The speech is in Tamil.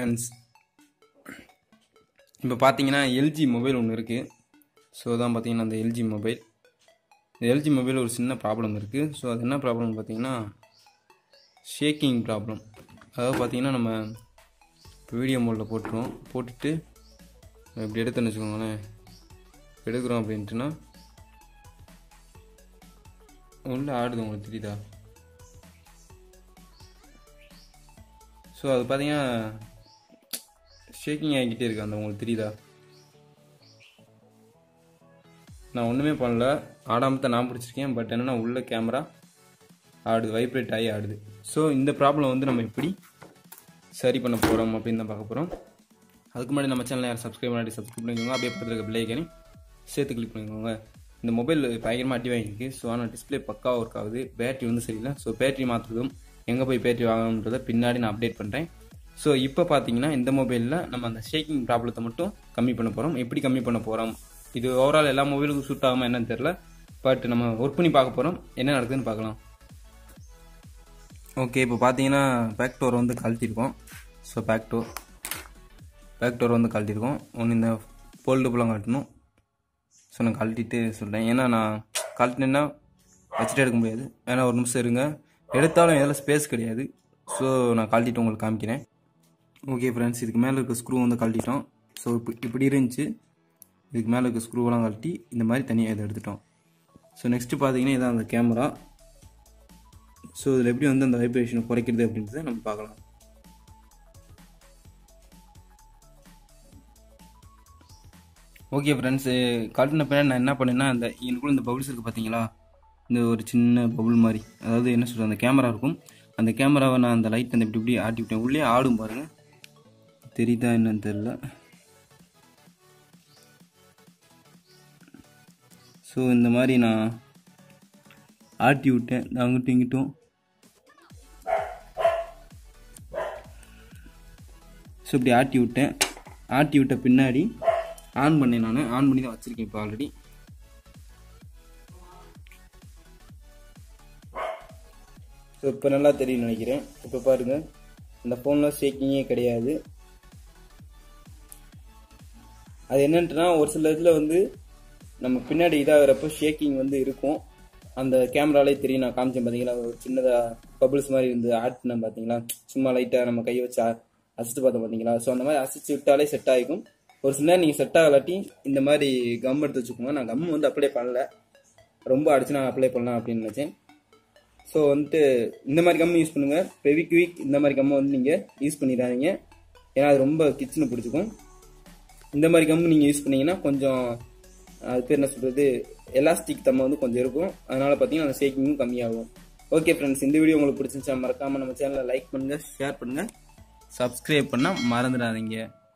ஃப்ரெண்ட்ஸ் இப்போ பார்த்தீங்கன்னா எல்ஜி மொபைல் ஒன்று இருக்குது ஸோ தான் பார்த்தீங்கன்னா அந்த எல்ஜி மொபைல் இந்த எல்ஜி மொபைல் ஒரு சின்ன ப்ராப்ளம் இருக்குது ஸோ அது என்ன ப்ராப்ளம்னு பார்த்தீங்கன்னா ஷேக்கிங் ப்ராப்ளம் அதாவது பார்த்தீங்கன்னா நம்ம வீடியோ மோடில் போட்டுருவோம் போட்டுட்டு இப்படி எடுத்தோன்னு வச்சுக்கோங்களேன் எடுக்கிறோம் அப்படின்ட்டுனா உள்ள ஆடுது உங்களுக்கு தெரியுதா ஸோ அது பார்த்தீங்கன்னா ஷேக்கிங் ஆகிக்கிட்டே இருக்கு அந்த உங்களுக்கு தெரியுதா நான் ஒன்றுமே பண்ணல ஆடாம தான் நான் பிடிச்சிருக்கேன் பட் என்னன்னா உள்ள கேமரா ஆடுது வைப்ரேட் ஆகி ஆடுது ஸோ இந்த ப்ராப்ளம் வந்து நம்ம எப்படி சரி பண்ண போகிறோம் அப்படின்னு தான் பார்க்க போகிறோம் அதுக்கு முன்னாடி நம்ம சேனலை யாரும் சப்ஸ்கிரைப் பண்ணாடி சப்ஸ்கிரைப் பண்ணிக்கோங்க அப்படியே பக்கத்தில் இருக்க பிள்ளைக்கனி சேர்த்து கிளிக் பண்ணிக்கோங்க இந்த மொபைல் பயங்கரமாக அடி வாங்கியிருக்கு ஸோ ஆனால் டிஸ்பிளே பக்காவாக ஒர்க் ஆகுது பேட்டரி வந்து சரியில்லை ஸோ பேட்டரி மாற்றுறதும் எங்கே போய் பேட்டரி வாங்கணுன்றதை பின்னாடி நான் அப்டேட் பண்ணுறேன் ஸோ இப்போ பார்த்தீங்கன்னா இந்த மொபைலில் நம்ம அந்த ஷேக்கிங் ப்ராப்ளத்தை மட்டும் கம்மி பண்ண போகிறோம் எப்படி கம்மி பண்ண போகிறோம் இது ஓவரால் எல்லா மொபைலுக்கும் சூட் ஆகாமல் என்னன்னு தெரில பட் நம்ம ஒர்க் பண்ணி பார்க்க போகிறோம் என்ன நடக்குதுன்னு பார்க்கலாம் ஓகே இப்போ பார்த்தீங்கன்னா பேக் டோர் வந்து கழட்டிருக்கோம் so back door back door வந்து கழட்டிருக்கோம் ஒன்று இந்த ஃபோல்டபுளாக கழட்டணும் ஸோ நான் கழட்டிட்டு சொல்கிறேன் ஏன்னா நான் கழட்டினேன்னா வச்சுட்டு எடுக்க முடியாது ஏன்னா ஒரு நிமிஷம் இருங்க எடுத்தாலும் இதில் ஸ்பேஸ் கிடையாது ஸோ நான் கழட்டிட்டு உங்களுக்கு காமிக்கிறேன் ஓகே ஃப்ரெண்ட்ஸ் இதுக்கு மேலே இருக்க ஸ்க்ரூ வந்து கழட்டிட்டோம் ஸோ இப்போ இப்படி இருந்துச்சு இதுக்கு மேலே இருக்க ஸ்க்ரூவெல்லாம் கழட்டி இந்த மாதிரி தனியாக இதை எடுத்துட்டோம் ஸோ நெக்ஸ்ட்டு பார்த்தீங்கன்னா இதான் அந்த கேமரா ஸோ இதில் எப்படி வந்து அந்த வைப்ரேஷனை குறைக்கிறது அப்படின்றத நம்ம பார்க்கலாம் ஓகே ஃப்ரெண்ட்ஸு காட்டின பின்னாடி நான் என்ன பண்ணேன்னா அந்த எனக்குள்ள இந்த பபுள்ஸ் இருக்குது பார்த்தீங்களா இந்த ஒரு சின்ன பபுள் மாதிரி அதாவது என்ன சொல்கிறது அந்த கேமரா இருக்கும் அந்த கேமராவை நான் அந்த லைட் அந்த இப்படி இப்படி ஆட்டி விட்டேன் உள்ளே ஆடும் பாருங்க தெரியுதா என்னன்னு தெரில ஸோ இந்த மாதிரி நான் ஆட்டி விட்டேன் அங்கிட்டும் இங்கிட்டும் ஸோ இப்படி ஆட்டி விட்டேன் ஆட்டி விட்ட பின்னாடி ஆன் பண்ணேன் நான் ஆன் பண்ணி தான் வச்சுருக்கேன் இப்போ ஆல்ரெடி ஸோ இப்போ நல்லா தெரியும் நினைக்கிறேன் இப்போ பாருங்க இந்த ஃபோனில் ஷேக்கிங்கே கிடையாது அது என்னன்ட்டுனா ஒரு சில இதில் வந்து நம்ம பின்னாடி இதாகிறப்ப ஷேக்கிங் வந்து இருக்கும் அந்த கேமராலே தெரியும் நான் காமிச்சேன் பார்த்தீங்களா ஒரு சின்னதாக பபிள்ஸ் மாதிரி இருந்து ஆட்டினேன் பார்த்தீங்களா சும்மா லைட்டாக நம்ம கையை வச்சு அசிச்சு பார்த்தோம் பார்த்தீங்களா ஸோ அந்த மாதிரி அசிச்சு விட்டாலே செட் ஆகிக்கும் ஒரு சில நேரம் நீங்கள் செட் ஆகலாட்டி இந்த மாதிரி கம் எடுத்து வச்சுக்கோங்க நான் கம் வந்து அப்ளை பண்ணல ரொம்ப அடிச்சு நான் அப்ளை பண்ணலாம் அப்படின்னு நினச்சேன் ஸோ வந்துட்டு இந்த மாதிரி கம் யூஸ் பண்ணுங்கள் பெவிக் வீக் இந்த மாதிரி கம்மை வந்து நீங்கள் யூஸ் பண்ணிடாதீங்க ஏன்னா அது ரொம்ப கிச்சனு பிடிச்சிக்கும் இந்த மாதிரி கம் நீங்கள் யூஸ் பண்ணீங்கன்னா கொஞ்சம் அது பேர் என்ன சொல்கிறது எலாஸ்டிக் தம்மை வந்து கொஞ்சம் இருக்கும் அதனால் பார்த்தீங்கன்னா அந்த ஷேக்கிங்கும் கம்மியாகும் ஓகே ஃப்ரெண்ட்ஸ் இந்த வீடியோ உங்களுக்கு பிடிச்சிருந்துச்சா மறக்காமல் நம்ம சேனலை லைக் பண்ணுங்கள் ஷேர் பண்ணுங்கள் சப்ஸ்கிரைப் பண்ணால் மறந்துடாதீங்க